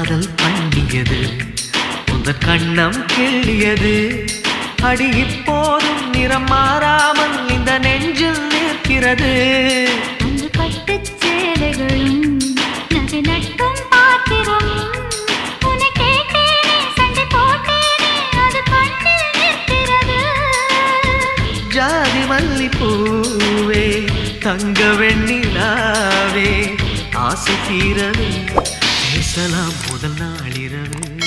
காதல் பண்ணியது உங்க கண்ணம் கிள்ளியது அடி இப்போதும் நிறம் மாறாமல் இந்த நெஞ்சில் நிற்கிறது அன்று பட்டுச் சேலைகளும் நகை நட்டும் பாத்திரம் உன்னை கேட்டேனே சண்டை போட்டேனே அது கண்ணில் நிற்கிறது ஜாதி மல்லிப்பூவே தங்க வெண்ணிலாவே ஆசை தீரவே பேசலாம் முதல் நாளிரவே